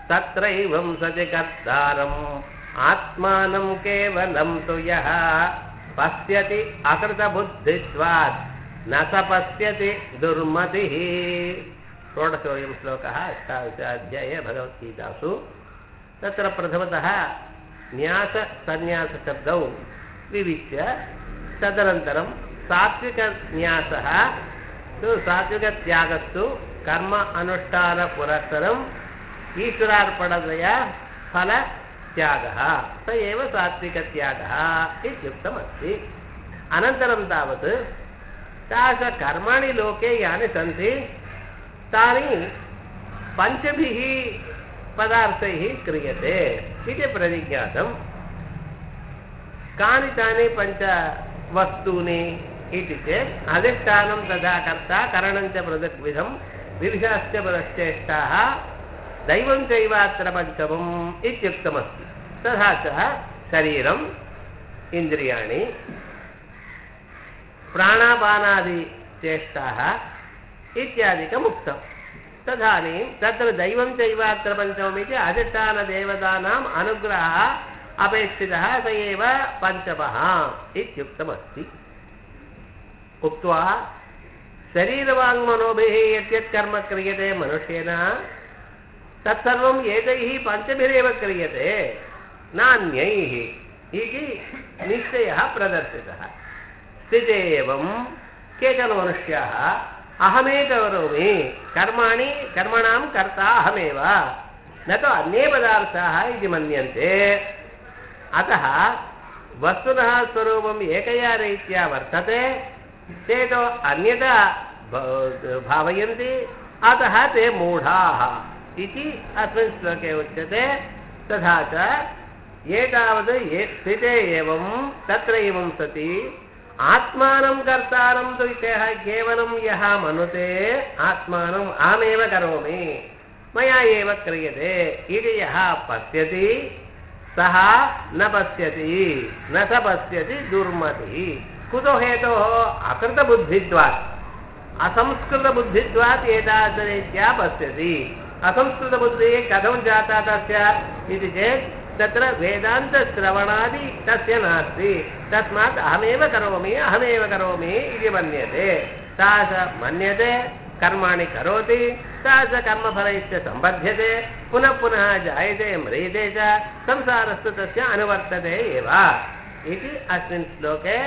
तत्रैवं सति कर्तारम् आत्मानं केवलं तु यः पश्यति अकृतबुद्धित्वात् न स पश्यति दुर्मतिः षोडशोऽयं श्लोकः अष्टादशाध्याये भगवद्गीतासु तत्र प्रथमतः न्याससन्न्यासशब्दौ विविच्य तदनन्तरं सात्विकन्यासः तु सात्विकत्यागस्तु कर्म अनुष्ठानपुरस्सरम् ईश्वरार्पणतया फलत्यागः स एव सात्विकत्यागः इत्युक्तमस्ति अनन्तरं तावत् तादृशकर्माणि लोके यानि सन्ति तानि पञ्चभिः पदार्थैः क्रियते इति प्रतिज्ञातम् कानि तानि पञ्चवस्तूनि इति चेत् अधिष्ठानं तथा कर्ता करणञ्च पृथग्विधं विविधाश्च पदश्चेष्टाः दैवं चैवात्र पञ्चमम् इत्युक्तमस्ति तथा च शरीरम् इन्द्रियाणि प्राणापानादिचेष्टाः इत्यादिकम् उक्तम् तदानीं तत्र दैवं चैवात्र पञ्चममिति अधिष्ठानदेवतानाम् अनुग्रहः अपेक्षितः स एव पञ्चमः इत्युक्तमस्ति उक्त्वा शरीरवाङ्मनोभिः यद्यत् कर्म क्रियते मनुष्येन तत्सर्वम् एतैः पञ्चभिरेव क्रियते नान्यैः इति निश्चयः प्रदर्शितः स्थिते एवं केचन मनुष्याः अहमेव करोमि कर्माणि कर्मणां कर्ता अहमेव न तु अन्ये पदार्थाः इति मन्यन्ते अतः वस्तुतः स्वरूपम् एकया रीत्या वर्तते ते तु अन्यथा भावयन्ति अतः ते मूढाः इति अस्मिन् श्लोके उच्यते तथा च एतावत् ये स्थिते एवं तत्र एवं सति आत्मानं कर्तारं तु कः केवलं यः मनुते आत्मानम् अहमेव करोमि मया एव क्रियते इति यः पश्यति सः न पश्यति न स पश्यति दुर्मतिः कुतो हेतोः अकृतबुद्धित्वात् असंस्कृतबुद्धित्वात् एतादृरीत्या पश्यति असंस्कृतबुद्धिः कथं जाता तस्य इति चेत् तत्र वेदान्तश्रवणादि तस्य नास्ति तस्मात् अहमेव करोमि अहमेव करोमि इति मन्यते सा च मन्यते कर्माणि करोति सा च कर्मफलैश्च सम्बध्यते पुनः पुनः जायते म्रियते च संसारस्तु तस्य अनुवर्तते एव इति अस्मिन् श्लोके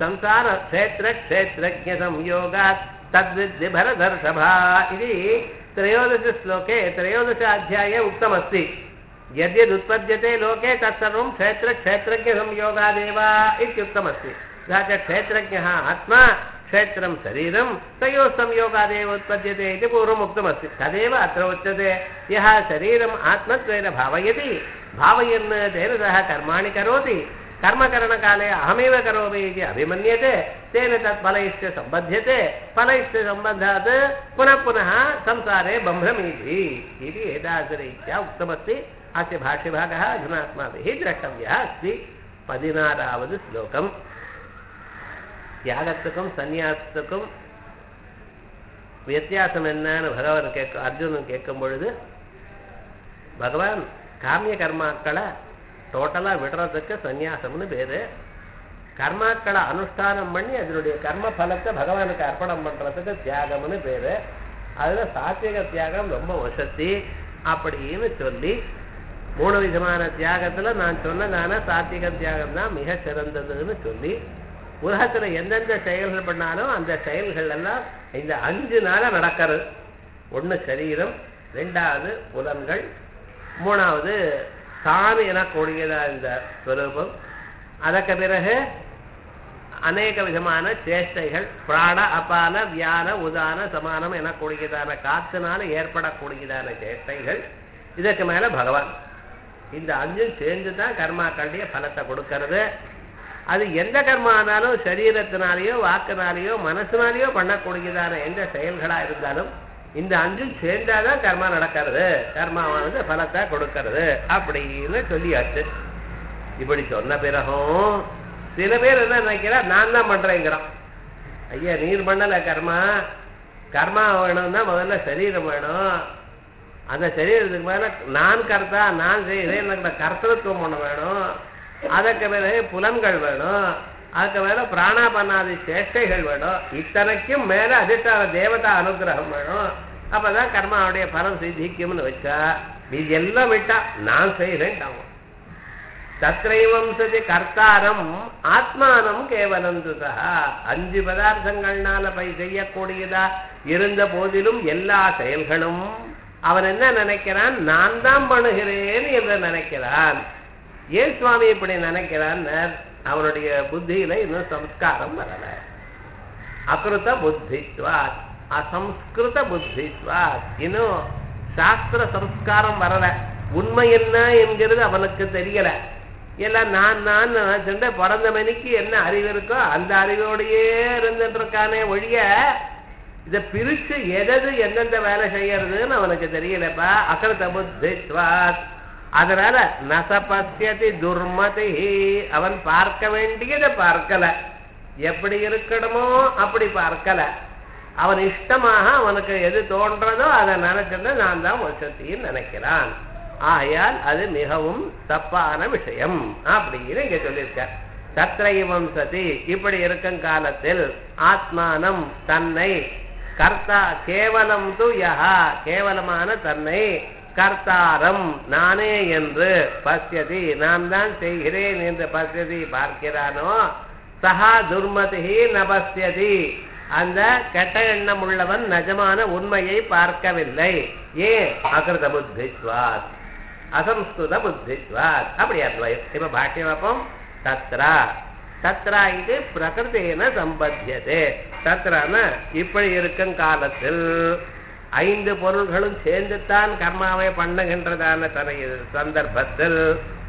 संसारक्षेत्रक्षेत्रज्ञसंयोगात् तद्विद्धि भरदर्शभा इति त्रयोदशश्लोके त्रयोदशाध्याये उक्तमस्ति यद्यदुत्पद्यते लोके तत्सर्वं क्षेत्रक्षेत्रज्ञसंयोगादेव इत्युक्तमस्ति तथा च क्षेत्रज्ञः आत्मा क्षेत्रं शरीरं तयोः संयोगादेव उत्पद्यते इति पूर्वम् उक्तमस्ति तदेव अत्र उच्यते यः शरीरम् आत्मत्वेन भावयति भावयन् तेन सह कर्माणि करोति कर्मकरणकाले अहमेव करोमि इति अभिमन्यते तेन तत् फलैश्च सम्बध्यते फलैश्च सम्बन्धात् पुनः पुनः संसारे बभ्रमीति इति एतादृशरीत्या उक्तमस्ति अस्य भाष्यभागः अधुना अस्माभिः द्रष्टव्यः अस्ति पदिनारावद् श्लोकम् தியாகத்துக்கும் சந்நியாசத்துக்கும் வித்தியாசம் என்னன்னு பகவான் கேட்க அர்ஜுனன் கேட்கும் பொழுது பகவான் காமிய கர்மாக்களை டோட்டலாக விடுறதுக்கு சந்நியாசம்னு பேர் கர்மாக்களை அனுஷ்டானம் பண்ணி அதனுடைய கர்ம பலத்தை பகவானுக்கு அர்ப்பணம் பண்ணுறதுக்கு தியாகம்னு பேர் அதில் சாத்விக தியாகம் ரொம்ப வசதி அப்படின்னு சொல்லி மூணு விதமான தியாகத்தில் நான் சொன்னதான சாத்விக தியாகம் தான் மிக சிறந்ததுன்னு சொல்லி உலகத்தில் எந்தெந்த செயல்கள் பண்ணாலும் அந்த செயல்கள் எல்லாம் இந்த அஞ்சு நாளாக நடக்கிறது ஒன்று சரீரம் ரெண்டாவது புலன்கள் மூணாவது தான் எனக்கூடியதா இந்த ஸ்வரூபம் அதற்கு பிறகு அநேக விதமான சேஷ்டைகள் பிராண அபான வியான உதான சமானம் எனக்கூடியதான காத்தினால ஏற்படக்கூடியதான சேஷ்டைகள் இதற்கு மேல பகவான் இந்த அஞ்சும் சேர்ந்து தான் கர்மாக்களுடைய பலத்தை கொடுக்கறது அது எந்த கர்மா ஆனாலும் சரீரத்தினாலேயோ வாக்குனாலேயோ மனசுனாலேயோ பண்ணக்கூடியதான எந்த செயல்களா இருந்தாலும் இந்த அஞ்சும் சேர்ந்தாதான் கர்மா நடக்கிறது கர்மாவானது பலத்தை கொடுக்கறது அப்படின்னு சொல்லியாச்சு இப்படி சொன்ன பிறகும் சில பேர் என்ன நினைக்கிறா நான் தான் பண்றேங்கிறான் ஐயா நீர் பண்ணல கர்மா கர்மா வேணும்னா முதல்ல சரீரம் வேணும் அந்த சரீரத்துக்கு மேல நான் கர்த்தா நான் செய்கிறேன் எனக்கு கர்த்தத்துவம் ஒண்ணு வேணும் அதுக்கு மேல புலன்கள் வேணும் அதுக்கு மேல பிராணாபன்னாதி சேஷ்டைகள் வேணும் இத்தனைக்கும் மேல அதிஷ்டான தேவதா அனுகிரகம் வேணும் அப்பதான் கர்மாவுடைய பலம் சித்திக்கும்னு வச்சா இது எல்லாம் விட்டா நான் செய்கிறேன் தத்ரைவம் சதி கர்த்தாரம் ஆத்மானம் கேவலம் துதா அஞ்சு பதார்த்தங்கள்னால பை செய்யக்கூடியதா இருந்த போதிலும் எல்லா செயல்களும் அவன் என்ன நினைக்கிறான் நான் தான் பண்ணுகிறேன் என்று நினைக்கிறான் ஏன் சுவாமி இப்படி நினைக்கிறான் அவனுடைய புத்தியில இன்னும் சம்ஸ்காரம் வரல அகிருத புத்தித்வாத் அசம்ஸ்கிருத புத்தித்வாத் இன்னும் சாஸ்திர சம்ஸ்காரம் வரல உண்மை என்ன என்கிறது அவனுக்கு தெரியல எல்லாம் நான் நான் நினைச்சுட்டு பிறந்த மணிக்கு என்ன அறிவு இருக்கோ அந்த அறிவோடையே இருந்துட்டு இருக்கானே ஒழிய இதை பிரிச்சு எதது எந்தெந்த வேலை செய்யறதுன்னு அவனுக்கு தெரியலப்பா அகிருத புத்தித்வாத் அதனால நசபத்தியதி துர்மதி அவன் பார்க்க வேண்டியதை பார்க்கல எப்படி இருக்கணுமோ அப்படி பார்க்கல அவன் இஷ்டமாக அவனுக்கு எது தோன்றதோ அதை நினைச்சுட்டு நான் தான் வசத்தின்னு நினைக்கிறான் ஆகையால் அது மிகவும் தப்பான விஷயம் அப்படின்னு இங்க சொல்லியிருக்கார் தத்ரைவம் சதி இப்படி இருக்கும் காலத்தில் ஆத்மானம் தன்னை கர்த்தா கேவலம் து யஹா கேவலமான தன்னை கர்த்தாரம் நானே என்று பசியதி நான் தான் செய்கிறேன் என்று பசியதி பார்க்கிறானோ சஹா துர்மதி நபஸ்யதி அந்த கெட்ட எண்ணம் உள்ளவன் நிஜமான உண்மையை பார்க்கவில்லை ஏன் அகிருத புத்தித்வாத் அசம்ஸ்கிருத புத்தித்வாத் அப்படி அத்வயம் இப்ப பாட்டியம் அப்பம் தத்ரா தத்ரா இது பிரகிருத்தேன சம்பத்தியதே தத்ரான இப்படி இருக்கும் காலத்தில் ஐந்து பொருள்களும் சேர்ந்துத்தான் கர்மாவை பண்ணுகின்றதான சந்தர்ப்பத்தில்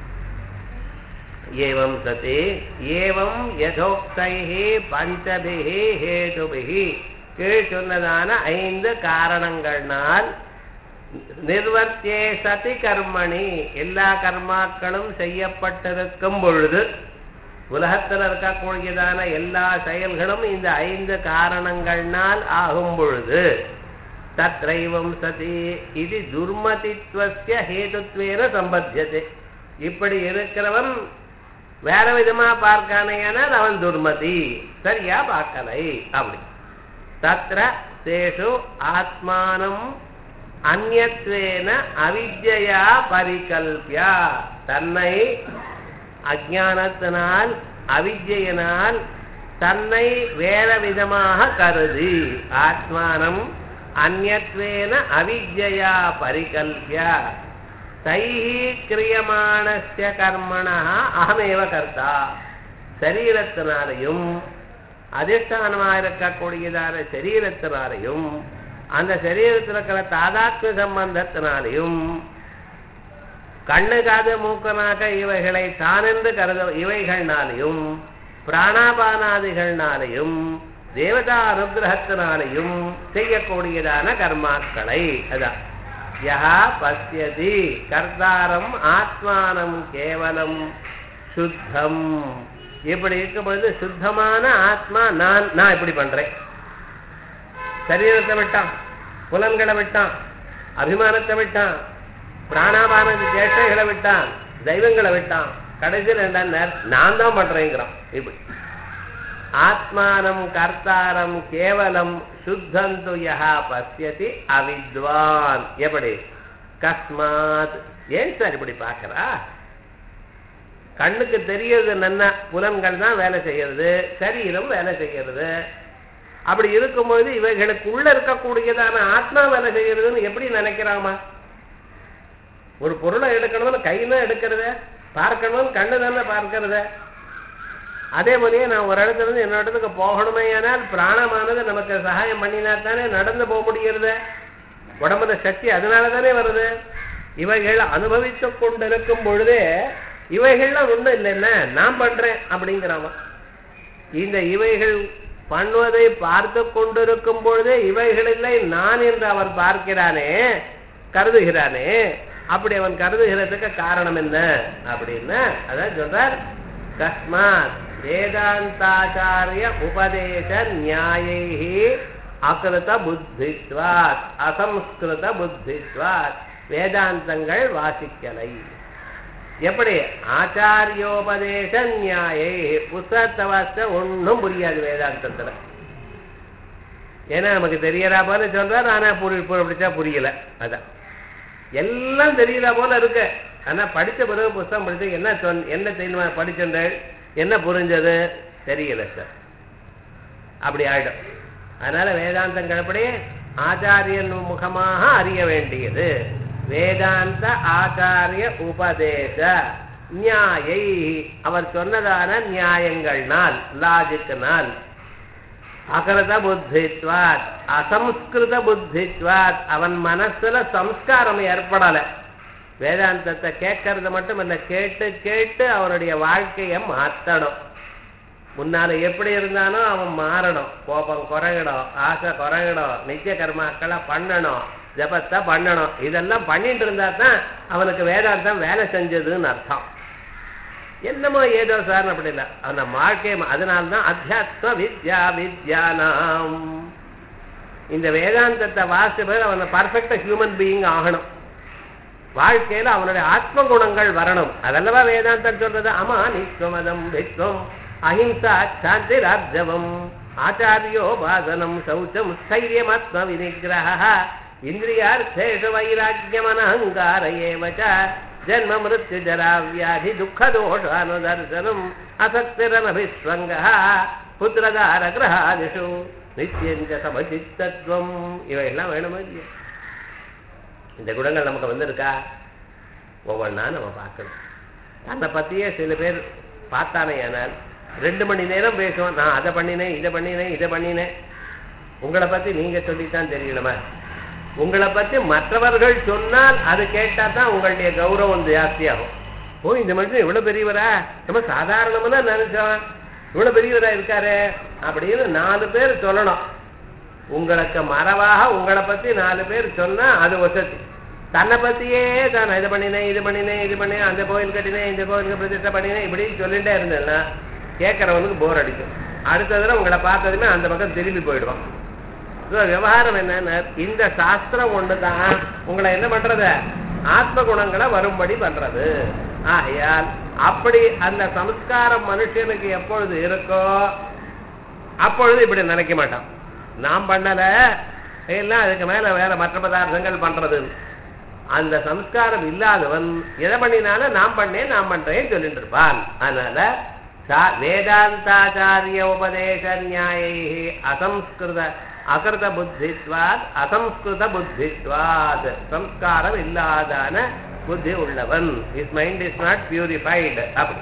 ஏவம் சதி ஏவம் யதோக்தைஹி பஞ்சபிஹி ஹேதுபிஹி கீழ் சொன்னதான ஐந்து காரணங்கள்னால் நிர்வர்த்தியே சதி கர்மணி எல்லா கர்மாக்களும் செய்யப்பட்டிருக்கும் பொழுது உலகத்தில் இருக்கக்கூடியதான எல்லா செயல்களும் இந்த ஐந்து காரணங்கள்னால் ஆகும் பொழுது தத்ரைவம் சதி இது துர்மதித்வசிய ஹேதுத்வேன சம்பத்தியதே இப்படி இருக்கிறவன் வேற விதமா பார்க்கானேனால் அவன் துர்மதி சரியா பார்க்கலை அப்படி தத்ர தேஷு ஆத்மானம் அந்நத்வேன அவித்யா பரிகல்பியா தன்னை அஜானத்தினால் அவித்யினால் தன்னை வேற விதமாக கருதி ஆத்மானம் அந்நத்வேன அவித்யா பரிகல்பியா தைஹி கிரியமானஸ்ய கர்மணா அகமேவ கர்த்தா சரீரத்தினாலையும் அதிஷ்டானமாக இருக்கக்கூடியதான சரீரத்தினாலையும் அந்த சரீரத்தில் இருக்கிற தாதாத்ம சம்பந்தத்தினாலையும் கண்ணு காது மூக்கனாக இவைகளை தானென்று கருத இவைகள்னாலையும் பிராணாபானாதிகள்னாலையும் தேவதா அனுகிரகத்தினாலையும் செய்யக்கூடியதான கர்மாக்களை அதான் யா பசியதி கர்த்தாரம் ஆத்மானம் கேவலம் சுத்தம் இப்படி இருக்கும் பொழுது சுத்தமான ஆத்மா நான் நான் இப்படி பண்றேன் சரீரத்தை விட்டான் புலன்களை விட்டான் அபிமானத்தை விட்டான் பிராணாபான சேஷ்டைகளை விட்டான் தெய்வங்களை விட்டான் கடைசியில் என்ன நான் தான் பண்றேங்கிறான் இப்படி ஆத்மானம் கர்த்தாரம் கேவலம் சுத்தந்து யா பசியதி அவித்வான் எப்படி கஸ்மாத் ஏன் சார் இப்படி பார்க்கறா கண்ணுக்கு தெரியறது நன்ன புலன்கள் தான் வேலை செய்யறது சரீரம் வேலை செய்யறது அப்படி இருக்கும்போது இவைகளுக்குள்ள இருக்கக்கூடியதான ஆத்மா வேலை செய்யறதுன்னு எப்படி நினைக்கிறாமா ஒரு பொருளை எடுக்கணும்னு கை தான் எடுக்கிறத பார்க்கணும் கண்ணு தானே பார்க்கறத அதே மாதிரியே நான் ஒரு இடத்துல இருந்து இன்னொரு இடத்துக்கு போகணுமே ஆனால் பிராணமானது நமக்கு சகாயம் பண்ணினா தானே நடந்து போக முடிகிறது உடம்புல சக்தி அதனால தானே வருது இவைகள் அனுபவித்து கொண்டிருக்கும் பொழுதே இவைகள்லாம் ஒண்ணும் இல்லைன்னா நான் பண்றேன் அப்படிங்கிறாமா இந்த இவைகள் பண்ணுவதை பார்த்து கொண்டிருக்கும் பொழுதே இவைகள் இல்லை நான் என்று அவன் பார்க்கிறானே கருதுகிறானே அப்படி அவன் கருதுகிறதுக்கு காரணம் என்ன அப்படின்னா அதான் சொல்றார் கஸ்மாத் வேதாந்தாச்சாரிய உபதேச நியாயை அகிருத புத்தித்வாத் அசம்ஸ்கிருத புத்தித்வாத் வேதாந்தங்கள் வாசிக்கலை எப்படி ஆச்சாரியோபதேச நியாயை புத்தகத்தை வாசிச்சா ஒன்றும் புரியாது வேதாந்தத்துல ஏன்னா நமக்கு தெரியறா போல சொல்றாரு ஆனா புரி பிடிச்சா புரியல அதான் எல்லாம் தெரியல போல இருக்கு ஆனா படிச்ச பிறகு புத்தகம் படிச்சு என்ன சொன் என்ன தெரியுமா படிச்சேன் என்ன புரிஞ்சது தெரியல சார் அப்படி ஆயிடும் அதனால வேதாந்தங்கள் எப்படி ஆச்சாரியன் முகமாக அறிய வேண்டியது வேதாந்த ஆச்சாரிய உபதேச நியாயை அவர் சொன்னதான நியாயங்கள்னால் லாஜிக்கினால் அகிருத புத்தித்வாத் அசம்ஸ்கிருத புத்தித்வாத் அவன் மனசுல சம்ஸ்காரம் ஏற்படல வேதாந்தத்தை கேட்கறது மட்டும் இல்ல கேட்டு கேட்டு அவனுடைய வாழ்க்கையை மாத்தணும் முன்னால எப்படி இருந்தானோ அவன் மாறணும் கோபம் குறையணும் ஆசை குறையணும் நித்திய கர்மாக்களை பண்ணணும் ஜபத்தை பண்ணணும் இதெல்லாம் பண்ணிட்டு இருந்தா தான் அவனுக்கு வேதாந்தம் வேலை செஞ்சதுன்னு அர்த்தம் என்னமோ ஏதோ சார் அப்படி இல்லை அந்த வாழ்க்கை அதனால்தான் அத்தியாத்ம வித்யா வித்யானாம் இந்த வேதாந்தத்தை வாசிச்ச பேர் அவனை பர்ஃபெக்டா ஹியூமன் பீயிங் ஆகணும் வாழ்க்கையில அவனுடைய ஆத்ம குணங்கள் வரணும் அதல்லவா வேதாந்தம் சொல்றது ஆமா நிஸ்வமதம் விஸ்வம் அஹிம்சா சாந்தி ராஜவம் ஆச்சாரியோ பாசனம் சௌச்சம் ஸ்தைரியமாத்ம வினிகிரக இந்திரியார்த்தேஷு வைராக்கியமனஹங்கார ஏவச்ச ஜன்ம மிருத்யு ஜரா வியாதி துக்கதோஷானுதர்சனம் அசக்திரனபிஸ்வங்க புத்திரதார கிரகாதிஷு நித்தியஞ்ச சமச்சித்தத்துவம் இவையெல்லாம் வேணுமா இல்லையா இந்த குணங்கள் நமக்கு வந்திருக்கா ஒவ்வொன்றா நம்ம பார்க்கணும் தன்னை பற்றியே சில பேர் பார்த்தானே ஆனால் ரெண்டு மணி நேரம் பேசுவோம் நான் அதை பண்ணினேன் இதை பண்ணினேன் இதை பண்ணினேன் உங்களை பற்றி நீங்கள் சொல்லித்தான் தெரியணுமா உங்களை பற்றி மற்றவர்கள் சொன்னால் அது கேட்டால் தான் உங்களுடைய கௌரவம் ஜாஸ்தியாகும் ஓ இந்த மனுஷன் இவ்வளோ பெரியவரா நம்ம சாதாரணமாக தான் நினைச்சோம் இவ்வளோ பெரியவரா இருக்காரு அப்படின்னு நாலு பேர் சொல்லணும் உங்களுக்கு மறவாக உங்களை பத்தி நாலு பேர் சொன்னா அது வசதி தன்னை பத்தியே தான் நான் இதை பண்ணினேன் இது பண்ணினேன் இது பண்ணேன் அந்த கோயில் கட்டினேன் இந்த கோயிலுக்கு பிரதிஷ்டை பண்ணினேன் இப்படி சொல்லிட்டே இருந்தேன்னா கேட்கறவனுக்கு போர் அடிக்கும் அடுத்த தடவை உங்களை பார்த்ததுமே அந்த பக்கம் திரும்பி போயிடுவான் So, விவகாரம் என்னன்னா இந்த சாஸ்திரம் ஒண்ணுதான் உங்களை என்ன பண்றது ஆத்ம குணங்களை வரும்படி பண்றது ஆகையால் அப்படி அந்த சம்ஸ்காரம் மனுஷனுக்கு எப்பொழுது இருக்கோ அப்பொழுது இப்படி நினைக்க மாட்டான் நாம் பண்ணல எல்லாம் அதுக்கு மேல வேற மற்ற பதார்த்தங்கள் பண்றது அந்த சம்ஸ்காரம் இல்லாதவன் எதை பண்ணினாலும் நாம் பண்ணேன் நாம் பண்றேன்னு சொல்லிட்டு இருப்பான் அதனால சா- வேதாந்தாச்சாரிய உபதேச நியாயை அசம்ஸ்கிருத அகிருத புத்தித்வாத் அசம்ஸ்கிருத புத்தித்வாத் சம்ஸ்காரம் இல்லாதான புத்தி உள்ளவன் is mind is not purified அப்படி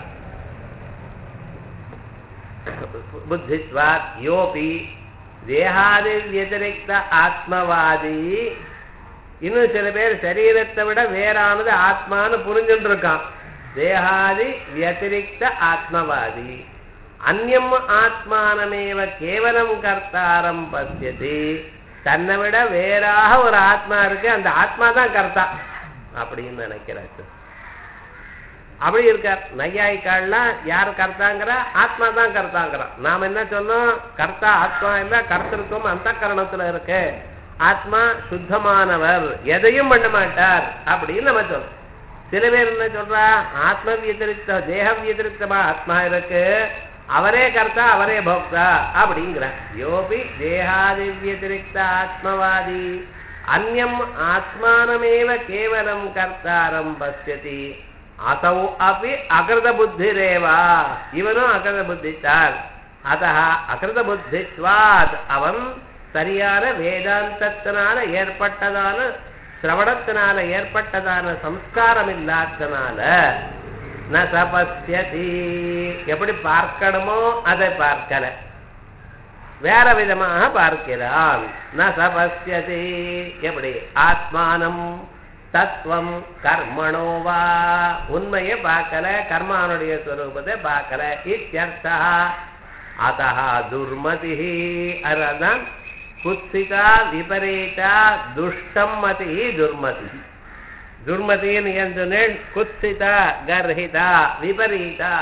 புத்தித்வாத் யோபி தேகாதி வியதிரிக்த ஆத்மவாதி இன்னும் சில பேர் சரீரத்தை விட வேறானது ஆத்மான்னு புரிஞ்சுட்டு இருக்கான் தேகாதி வியதிரிக்த ஆத்மவாதி அந்யம் ஆத்மானமேவ கேவலம் கர்த்தாரம் பசியதி தன்னை விட வேறாக ஒரு ஆத்மா இருக்கு அந்த ஆத்மா தான் கர்த்தா அப்படின்னு நினைக்கிறாரு அப்படி இருக்கார் நையாய்க்கால்லாம் யார் கர்த்தாங்கிறா ஆத்மா தான் கர்த்தாங்கிறான் நாம் என்ன சொன்னோம் கர்த்தா ஆத்மா இல்ல கர்த்தருக்கும் அந்த கரணத்துல இருக்கு ஆத்மா சுத்தமானவர் எதையும் பண்ண மாட்டார் அப்படின்னு நம்ம சொல்றோம் சில பேர் என்ன சொல்றா ஆத்ம வியதிரிக்த தேக வியதிரிக்தமா ஆத்மா இருக்கு அவரே கர்த்தா அவரே போக்தா அப்படிங்கிற யோபி தேகாதி வியதிரிக்த ஆத்மவாதி அந்யம் ஆத்மானமேவ கேவலம் கர்த்தாரம் பசியதி அசௌ அப்படி அகிருத புத்திரேவா இவனும் அகிருத புத்தித்தார் அத அகிருத புத்தித்வாத் அவன் சரியான வேதாந்தத்தினால ஏற்பட்டதான சிரவணத்தினால ஏற்பட்டதான சம்ஸ்காரம் இல்லாதனால ந தபஸ்யதி எப்படி பார்க்கணுமோ அதை பார்க்கல வேற விதமாக பார்க்கிறான் ந தபஸ்யதி எப்படி ஆத்மானம் தத்துவம் கர்மணோ வா உண்மையை பார்க்கல கர்மானுடைய ஸ்வரூபத்தை பார்க்கல இத்தியர்த்தா அத்தா துர்மதி அதுதான் குத்சிதா விபரீதா துஷ்டம் மதி துர்மதி துர்மதின்னு ஏன் சொன்னேன் குத்சிதா கர்ஹிதா விபரீதா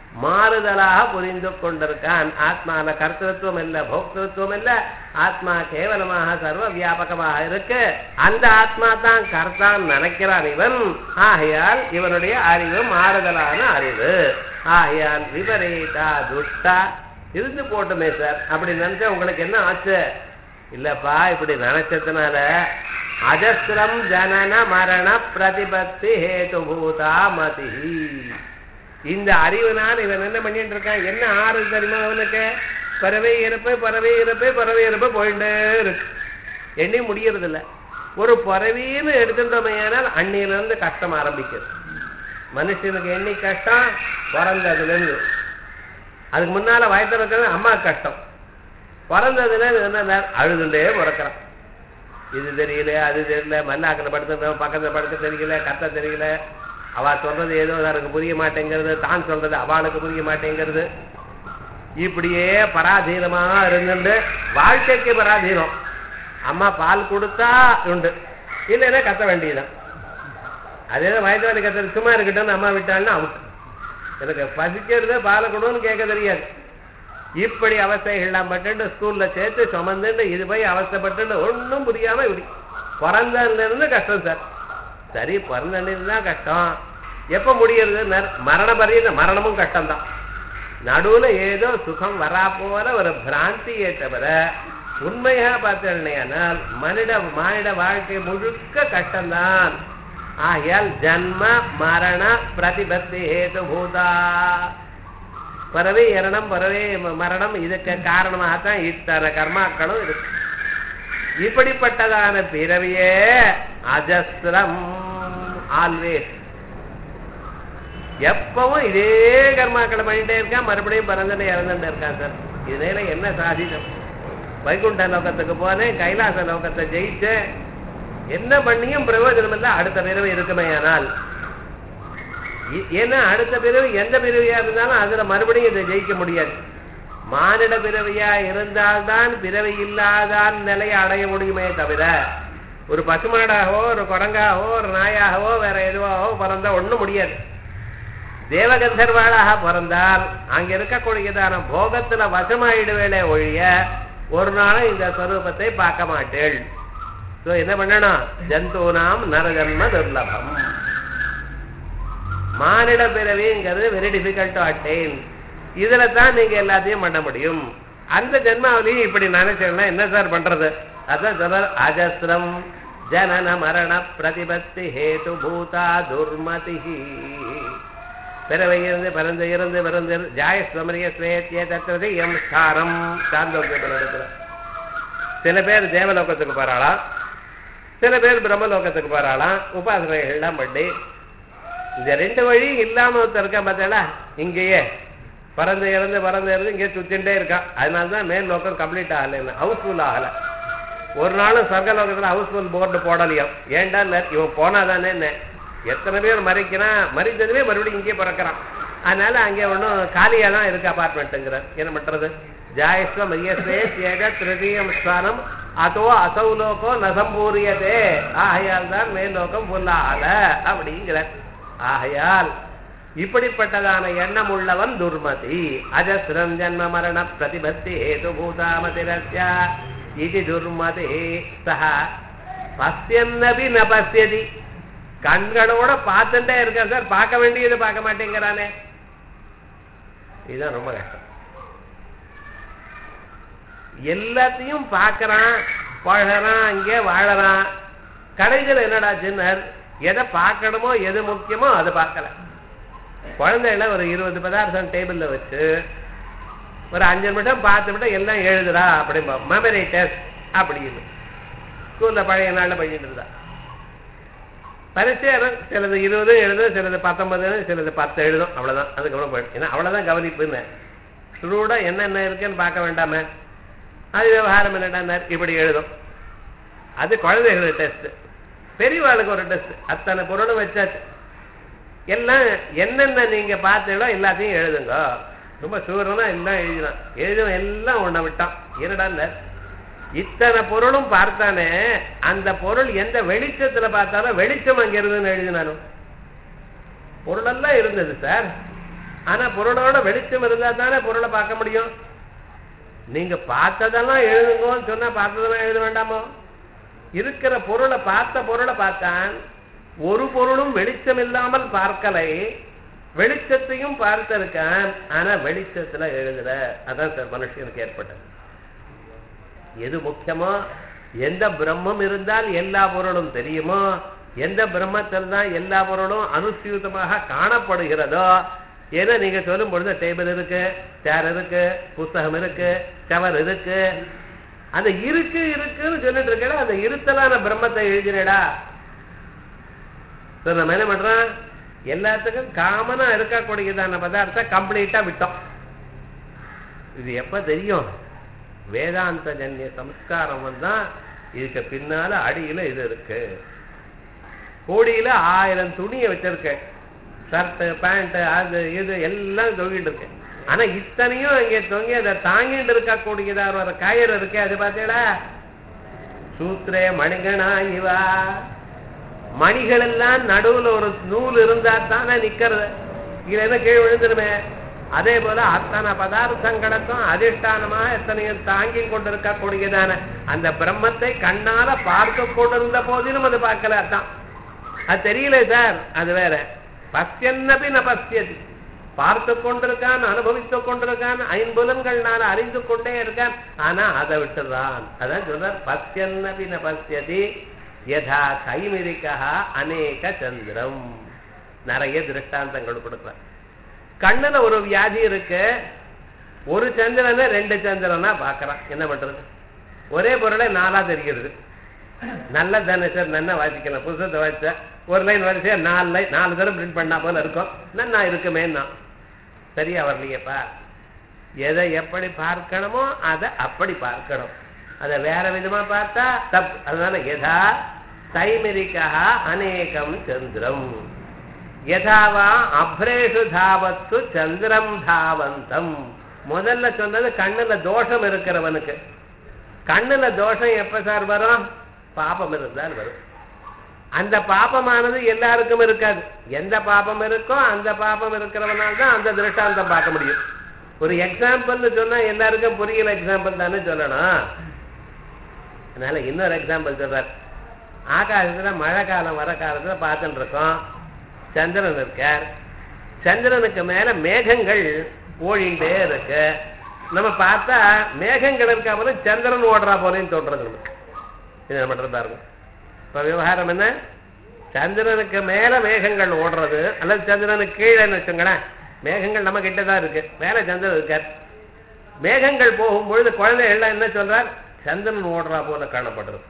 மாறுதலாக புரிந்து கொண்டிருக்கான் ஆத்மால கர்த்தத்துவம் இல்ல போக்திருத்துவம் இல்ல ஆத்மா கேவலமாக சர்வ வியாபகமாக இருக்கு அந்த ஆத்மா தான் கர்த்தான் நினைக்கிறான் இவன் ஆகையால் இவனுடைய அறிவு மாறுதலான அறிவு ஆகையால் விபரீதா துஷ்டா இருந்து போட்டுமே சார் அப்படி நினைச்சா உங்களுக்கு என்ன ஆச்சு இல்லப்பா இப்படி நினைச்சதுனால அஜஸ்ரம் ஜனன மரண பிரதிபத்தி ஹேதுபூதா மதி இந்த அறிவுனால் இவன் என்ன பண்ணிட்டு இருக்கான் என்ன ஆறு தெரியுமா அவனுக்கு பறவை இறப்பு பறவை இறப்பு பறவை இறப்பு போயிட்டே இருக்கு எண்ணி முடியறது இல்ல ஒரு பறவைன்னு எடுத்துட்டோமையானால் அன்னியில இருந்து கஷ்டம் ஆரம்பிக்குது மனுஷனுக்கு எண்ணி கஷ்டம் பிறந்ததுல இருந்து அதுக்கு முன்னால வயத்துல இருக்கிறது அம்மா கஷ்டம் பிறந்ததுல என்ன அழுதுண்டே பிறக்கிறான் இது தெரியல அது தெரியல மல்லாக்கில் படுத்து பக்கத்துல படுக்க தெரியல கத்த தெரியல அவ சொல்றது ஏதோ எனக்கு புரிய மாட்டேங்கிறது தான் சொல்றது அவளுக்கு புரிய மாட்டேங்கிறது இப்படியே பராதீனமா இருந்துட்டு வாழ்க்கைக்கு பராதீனம் அம்மா பால் கொடுத்தா உண்டு இல்லைன்னா கத்த வேண்டியதுதான் அதே வயது வலி கத்துறது சும்மா இருக்கட்டும் அம்மா விட்டாள்னா அவுட் எனக்கு பசிக்கிறது பாலை கொடுன்னு கேட்க தெரியாது இப்படி அவஸ்தைகள்லாம் பட்டு ஸ்கூல்ல சேர்த்து சுமந்துட்டு இது போய் அவஸ்தைப்பட்டு ஒன்றும் புரியாம இப்படி பிறந்ததுல இருந்து கஷ்டம் சார் சரி பிறந்ததுல தான் கஷ்டம் எப்ப முடியறது மரண பரியந்த மரணமும் கஷ்டம்தான் நடுவுல ஏதோ சுகம் வரா போல ஒரு பிராந்தியை தவிர உண்மையா பார்த்தேன்னால் மனித மானிட வாழ்க்கை முழுக்க கஷ்டம்தான் ஆகையால் ஜன்ம மரண பிரதிபத்தி ஹேது பூதா பறவை இரணம் பறவை மரணம் இதுக்கு காரணமாகத்தான் இத்தனை கர்மாக்களும் இருக்கு இப்படிப்பட்டதான பிறவியே அஜஸ்ரம் ஆல்வேஸ் எப்பவும் இதே கர்மாக்களை பண்ணிட்டே இருக்கான் மறுபடியும் பிறந்துட்டு இறந்துட்டு இருக்கான் சார் இதனால என்ன சாதிதம் வைகுண்ட லோகத்துக்கு போனேன் கைலாச லோகத்தை ஜெயிச்சேன் என்ன பண்ணியும் பிரயோஜனம் இல்லை அடுத்த பிறவி இருக்குமே ஆனால் ஏன்னா அடுத்த பிறவி எந்த பிறவியா இருந்தாலும் அதுல மறுபடியும் இதை ஜெயிக்க முடியாது மானிட பிறவியா இருந்தால்தான் பிறவி இல்லாதான் நிலையை அடைய முடியுமே தவிர ஒரு பசுமாடாகவோ ஒரு குரங்காகவோ ஒரு நாயாகவோ வேற எதுவாகவோ பிறந்தா ஒண்ணும் முடியாது தேவகந்தர்வாளாக பிறந்தால் அங்க இருக்கக்கூடியதான போகத்துல வசமாயிடுவேளே ஒழிய ஒரு நாளும் இந்த ஸ்வரூபத்தை பார்க்க மாட்டேள் சோ என்ன பண்ணணும் ஜந்தூனாம் நரஜன்ம துர்லபம் மானிட பிறவிங்கிறது வெரி டிஃபிகல்ட் டு அட்டைன் இதுல தான் நீங்க எல்லாத்தையும் பண்ண முடியும் அந்த ஜென்மாவிலையும் இப்படி நினைச்சேன்னா என்ன சார் பண்றது அதான் சொல்ற அஜஸ்ரம் ஜனன மரண பிரதிபத்தி ஹேது பூதா துர்மதி பிறவை இருந்து பிறந்து இருந்து பிறந்து ஜாயஸ்வமரிய ஸ்வேத்திய தத்துவதை எம் ஸ்தானம் சாந்தோக்கிய சில பேர் தேவலோகத்துக்கு போறாளாம் சில பேர் பிரம்மலோகத்துக்கு போறாளாம் உபாசனைகள்லாம் பண்ணி இந்த ரெண்டு வழி இல்லாம ஒருத்தர் இருக்கான் பார்த்தா இங்கேயே பறந்து இறந்து பறந்து இறந்து இங்கே சுத்தின்டே இருக்கான் அதனால தான் மேல் லோக்கம் கம்ப்ளீட் ஆகல ஹவுஸ்ஃபுல் ஆகல ஒரு நாளும் சொர்க்கலோகத்துல ஹவுஸ்ஃபுல் போர்டு போடலையும் ஏன்டா இல்ல இவன் போனாதானே என்ன எத்தனை பேர் மறைக்கிறான் மறித்ததுமே மறுபடியும் இங்கே பிறக்கிறான் அதனால அங்கே ஒன்றும் காலியா தான் இருக்கு அபார்ட்மெண்ட்டுங்கிற என்ன பண்றது ஜாயஸ்வ மையஸ்வே சேக திருதீயம் ஸ்தானம் அதோ அசௌலோகோ நசம்பூரியதே ஆகையால் தான் மேல்லோகம் புல்லாகல அப்படிங்கிற ஆகையால் இப்படிப்பட்டதான எண்ணம் உள்ளவன் துர்மதி அஜஸ்ரம் ஜன்ம மரண பிரதிபத்தி ஹேது பூதாமதிரஸ்ய இது துர்மதி சஹ பசியன்னபி ந பசியதி கண்களோட பார்த்துட்டே இருக்க சார் பார்க்க வேண்டியது பார்க்க மாட்டேங்கிறானே இதுதான் ரொம்ப கஷ்டம் எல்லாத்தையும் பார்க்கறான் பழகிறான் அங்கே வாழறான் கடைகள் என்னடா சின்னர் எதை பார்க்கணுமோ எது முக்கியமோ அதை பார்க்கல குழந்தைகள ஒரு இருபது பதார்த்தம் டேபிள்ல வச்சு ஒரு அஞ்சு நிமிஷம் பார்த்து விட்டு எல்லாம் எழுதுடா அப்படிம்பா மெமரி டெஸ்ட் அப்படின்னு ஸ்கூல்ல பழைய நாள்ல பண்ணிட்டு இருந்தா பரிசை சிலது இருபது எழுதும் சிலது பத்தொன்பது சிலது பத்து எழுதும் அவ்வளவுதான் அதுக்கப்புறம் போயிடும் ஏன்னா அவ்வளவுதான் கவனிப்புன்னு ஸ்டூடா என்னென்ன இருக்குன்னு பார்க்க வேண்டாமே அது விவகாரம் என்னடா இப்படி எழுதும் அது குழந்தைகள் டெஸ்ட் பெரியவாளுக்கு ஒரு டெஸ்ட் அத்தனை பொருளும் வச்சாச்சு எல்லாம் என்னென்ன நீங்க பார்த்தீங்களோ எல்லாத்தையும் எழுதுங்க ரொம்ப சூரனா எல்லாம் எழுதினான் எழுதும் எல்லாம் உன்னை விட்டான் என்னடா இத்தனை பொருளும் பார்த்தானே அந்த பொருள் எந்த வெளிச்சத்துல பார்த்தாலும் வெளிச்சம் அங்க இருந்துன்னு எழுதினாலும் பொருளெல்லாம் இருந்தது சார் ஆனா பொருளோட வெளிச்சம் இருந்தா தானே பொருளை பார்க்க முடியும் நீங்க பார்த்ததெல்லாம் எழுதுங்கன்னு சொன்னா பார்த்ததெல்லாம் எழுத வேண்டாமோ இருக்கிற பொருளை பார்த்த பொருளை பார்த்தான் ஒரு பொருளும் வெளிச்சம் இல்லாமல் பார்க்கலை வெளிச்சத்தையும் பார்த்திருக்கான் ஆனா வெளிச்சத்துல எழுதல அதான் சார் மனுஷனுக்கு ஏற்பட்டது எது முக்கியமோ எந்த பிரம்மம் இருந்தால் எல்லா பொருளும் தெரியுமோ எந்த பிரம்மத்தில் தான் எல்லா பொருளும் அனுசியூதமாக காணப்படுகிறதோ ஏன்னா நீங்க சொல்லும் பொழுது டேபிள் இருக்கு சேர் இருக்கு புஸ்தகம் இருக்கு கவர் இருக்கு அந்த இருக்கு இருக்குன்னு சொல்லிட்டு இருக்கடா அந்த இருத்தலான பிரம்மத்தை எழுதினடா சார் நம்ம என்ன பண்றோம் எல்லாத்துக்கும் காமனா இருக்கக்கூடியதான பதார்த்தம் கம்ப்ளீட்டா விட்டோம் இது எப்ப தெரியும் வேதாந்த ஜன்ய சம்ஸ்காரம் வந்தா இதுக்கு பின்னால அடியில இது இருக்கு கோடியில ஆயிரம் துணியை வச்சிருக்க ஷர்ட் பேண்ட் அது இது எல்லாம் தொங்கிட்டு இருக்கு ஆனா இத்தனையும் இங்க தொங்கி அதை தாங்கிட்டு இருக்கக்கூடியதா ஒரு கயிறு இருக்கு அது பார்த்தீங்களா சூத்திரே மணிகனா இவா மணிகள் எல்லாம் நடுவுல ஒரு நூல் இருந்தா தானே நிக்கிறது இதுல என்ன கீழ் விழுந்துருமே அதே போல அத்தனை பதார்த்தங்களுக்கும் அதிஷ்டானமா எத்தனையும் தாங்கி கொண்டிருக்கக்கூடியதான அந்த பிரம்மத்தை கண்ணால பார்க்க கொண்டிருந்த போதிலும் அது பார்க்கல அதான் அது தெரியல சார் அது வேற பசியன்னபி ந பசியது பார்த்து கொண்டிருக்கான் அனுபவித்துக் கொண்டிருக்கான் ஐம்புலன்கள்னால அறிந்து கொண்டே இருக்கான் ஆனா அதை விட்டுறான் அதான் சொல்றார் பசியன்னபி ந பசியதி யதா கைமிரிக்கா அநேக சந்திரம் நிறைய திருஷ்டாந்தங்கள் கொடுக்குறார் கண்ணுல ஒரு வியாதி இருக்கு ஒரு சந்திரனை ரெண்டு சந்திரனா பாக்குறான் என்ன பண்றது ஒரே பொருளை நாலா தெரிகிறது நல்ல தானே சார் நன்னா வாசிக்கலாம் புதுசத்தை வாசிச்சா ஒரு லைன் வரிசையா நாலு லைன் நாலு தடவை பிரிண்ட் பண்ணா போல இருக்கும் நன்னா இருக்குமேன்னா சரியா வரலையேப்பா எதை எப்படி பார்க்கணுமோ அதை அப்படி பார்க்கணும் அதை வேற விதமா பார்த்தா தப்பு அதனால எதா தைமிரிக்கா அநேகம் சந்திரம் யதாவா அப்ரேஷு தாவத்து சந்திரம் தாவந்தம் முதல்ல சொன்னது கண்ணுல தோஷம் இருக்கிறவனுக்கு கண்ணுல தோஷம் எப்ப சார் வரும் பாபம் இருந்தால் வரும் அந்த பாபமானது எல்லாருக்கும் இருக்காது எந்த பாபம் இருக்கோ அந்த பாபம் இருக்கிறவனால தான் அந்த திருஷ்டாந்தம் பார்க்க முடியும் ஒரு எக்ஸாம்பிள்னு சொன்னா எல்லாருக்கும் புரியல எக்ஸாம்பிள் தானே சொல்லணும் அதனால இன்னொரு எக்ஸாம்பிள் சொல்றார் ஆகாசத்துல மழை காலம் வர காலத்துல பார்த்துட்டு இருக்கோம் சந்திரன் இருக்கார் சந்திரனுக்கு மேல மேகங்கள் ஓடிண்டே இருக்கு நம்ம பார்த்தா மேகங்கள் இருக்கா போல சந்திரன் ஓடுறா போலேன்னு தோன்றது நமக்கு இது என்ன பண்றது பாருங்க இப்ப விவகாரம் என்ன சந்திரனுக்கு மேல மேகங்கள் ஓடுறது அல்லது சந்திரனுக்கு கீழேன்னு வச்சுங்களேன் மேகங்கள் நம்ம கிட்ட தான் இருக்கு மேல சந்திரன் இருக்கார் மேகங்கள் போகும்பொழுது குழந்தைகள்லாம் என்ன சொல்றார் சந்திரன் ஓடுறா போல காணப்படுறது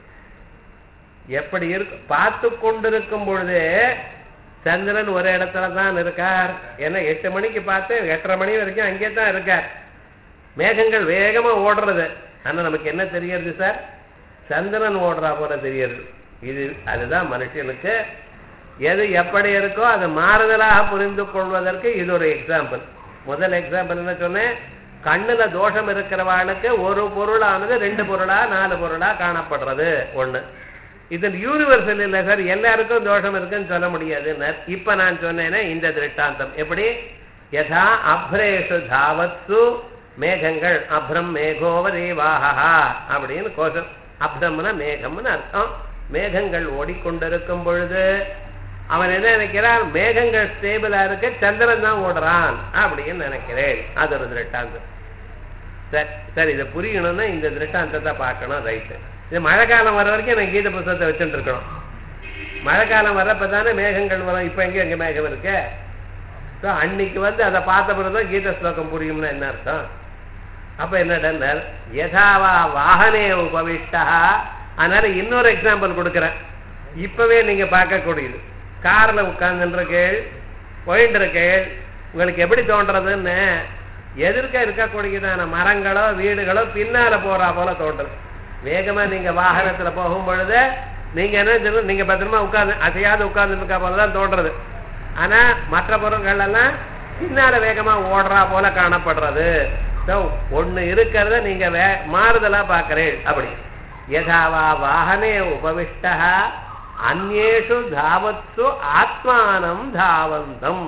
எப்படி இருக்கு பார்த்து கொண்டிருக்கும் பொழுதே சந்திரன் ஒரு இடத்துல தான் இருக்கார் ஏன்னா எட்டு மணிக்கு பார்த்து எட்டரை மணி வரைக்கும் அங்கே தான் இருக்கார் மேகங்கள் வேகமா ஓடுறது ஆனா நமக்கு என்ன தெரியறது சார் சந்திரன் ஓடுறா போல தெரியறது இது அதுதான் மனுஷனுக்கு எது எப்படி இருக்கோ அது மாறுதலாக புரிந்து கொள்வதற்கு இது ஒரு எக்ஸாம்பிள் முதல் எக்ஸாம்பிள் என்ன சொன்னேன் கண்ணுல தோஷம் இருக்கிறவாளுக்கு ஒரு பொருளானது ரெண்டு பொருளா நாலு பொருளா காணப்படுறது ஒண்ணு இது யூனிவர்சல் இல்லை சார் எல்லாருக்கும் தோஷம் இருக்குன்னு சொல்ல முடியாதுன்னு இப்ப நான் சொன்னேனே இந்த திருஷ்டாந்தம் எப்படி யதா அப்ரேஷு தாவத்சு மேகங்கள் அப்ரம் மேகோவதேவாஹா அப்படின்னு கோஷம் அப்ரம்னா மேகம்னு அர்த்தம் மேகங்கள் ஓடிக்கொண்டிருக்கும் பொழுது அவன் என்ன நினைக்கிறான் மேகங்கள் ஸ்டேபிளா இருக்க சந்திரன் தான் ஓடுறான் அப்படின்னு நினைக்கிறேன் அது ஒரு திருஷ்டாந்தம் சரி சரி இதை புரியணும்னா இந்த திருஷ்டாந்தத்தை பார்க்கணும் ரைட்டு இது மழை காலம் வர வரைக்கும் நான் கீத புத்தகத்தை வச்சுட்டு இருக்கணும் மழை காலம் வர்றப்ப தானே மேகங்கள் வரும் இப்போ எங்கே எங்கே மேகம் இருக்கு ஸோ அன்னைக்கு வந்து அதை பார்த்த பிறகுதான் கீத ஸ்லோகம் புரியும்னா என்ன அர்த்தம் அப்ப என்னடா யதாவா வாகனே உபவிஷ்டா அதனால இன்னொரு எக்ஸாம்பிள் கொடுக்குறேன் இப்பவே நீங்க பார்க்கக்கூடியது கார்ல உட்கார்ந்துருக்கேள் போயிட்டு இருக்கேள் உங்களுக்கு எப்படி தோன்றதுன்னு எதிர்க்க இருக்கக்கூடியதான மரங்களோ வீடுகளோ பின்னால போறா போல தோன்றுது வேகமா நீங்க வாகனத்துல போகும் பொழுது நீங்க என்ன சொல்லணும் நீங்க பத்திரமா உட்கார்ந்து அசையாத உட்கார்ந்து இருக்கா போலதான் தோன்றது ஆனா மற்ற பொருட்கள் எல்லாம் பின்னால வேகமா ஓடுறா போல காணப்படுறது So, ஒண்ணு இருக்கிறத நீங்க வே மாறுதலா பாக்குறேன் அப்படி யதாவா வாகனே உபவிஷ்டா அந்நேஷு தாவத்சு ஆத்மானம் தாவந்தம்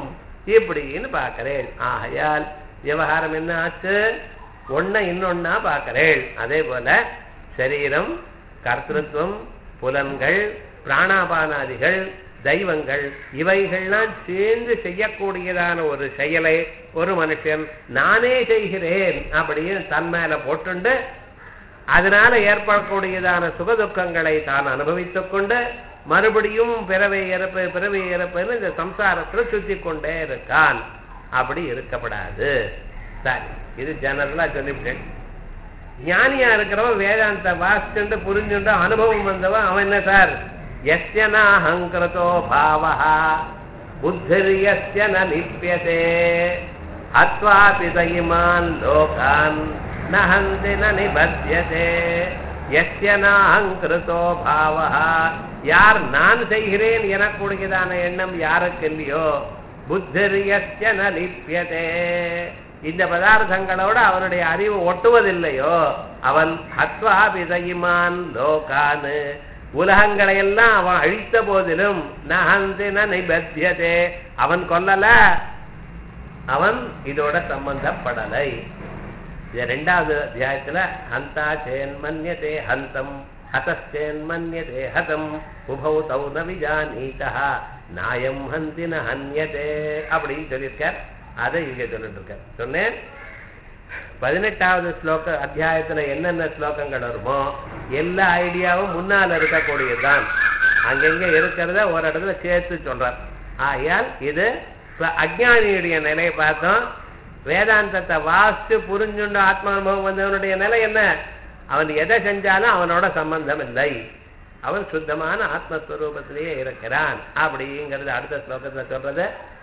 இப்படின்னு பார்க்கிறேன் ஆகையால் விவகாரம் என்ன ஆச்சு ஒன்ன இன்னொன்னா பார்க்கிறேன் அதே போல சரீரம் கர்த்திருவம் புலன்கள் பிராணாபானாதிகள் தெய்வங்கள் இவைகள்லாம் சேர்ந்து செய்யக்கூடியதான ஒரு செயலை ஒரு மனுஷன் நானே செய்கிறேன் அப்படின்னு தன் மேல போட்டுண்டு அதனால ஏற்படக்கூடியதான சுகதுக்கங்களை தான் அனுபவித்துக் கொண்டு மறுபடியும் பிறவை இறப்பு பிறவி இறப்புன்னு இந்த சம்சாரத்துல சுத்தி கொண்டே இருக்கான் அப்படி இருக்கப்படாது சரி இது ஜெனரலா சொல்லிவிட்டேன் ஞானியா இருக்கிறவன் வேதாந்த வாசிச்சுண்டு புரிஞ்சுண்டு அனுபவம் வந்தவன் அவன் என்ன சார் எஸ்ய நாஹங்கிருதோ பாவஹா புத்திரியஸ்ய ந லிப்யதே ஹத்வாபி தயிமான் லோகான் நஹந்தி ந நிபத்தியதே எஸ்ய நாஹங்கிருதோ பாவஹா யார் நான் செய்கிறேன் எனக்கூடியதான எண்ணம் யாருக்கு இல்லையோ புத்திரியஸ்ய ந லிப்யதே இந்த பதார்த்தங்களோட அவனுடைய அறிவு ஒட்டுவதில்லையோ அவன் ஹத்வா விதயிமான் லோகான் உலகங்களை எல்லாம் அவன் அழித்த போதிலும் நகந்தின நிபத்தியதே அவன் கொல்லல அவன் இதோட சம்பந்தப்படலை இது ரெண்டாவது அத்தியாயத்துல ஹந்தா சேன்மன்யதே ஹந்தம் ஹதச்சேன்மன்யதே ஹதம் உபௌ தௌ ந விஜானீதா நாயம் ஹந்தி ந ஹன்யதே அப்படின்னு சொல்லியிருக்கார் அதை இங்க சொல்லிட்டு இருக்க சொன்னேன் பதினெட்டாவது ஸ்லோக அத்தியாயத்துல என்னென்ன ஸ்லோகங்கள் வருமோ எல்லா ஐடியாவும் முன்னால இருக்கக்கூடியதுதான் அங்கங்க இருக்கிறத ஒரு இடத்துல சேர்த்து சொல்றார் ஆகையால் இது இப்ப அஜ்ஞானியுடைய நிலையை பார்த்தோம் வேதாந்தத்தை வாசிச்சு புரிஞ்சுண்டு ஆத்மானுபவம் வந்தவனுடைய நிலை என்ன அவன் எதை செஞ்சாலும் அவனோட சம்பந்தம் இல்லை அவன் சுத்தமான ஆத்மஸ்வரூபத்திலேயே இருக்கிறான் அப்படிங்கிறது அடுத்த ஸ்லோகத்துல சொல்றது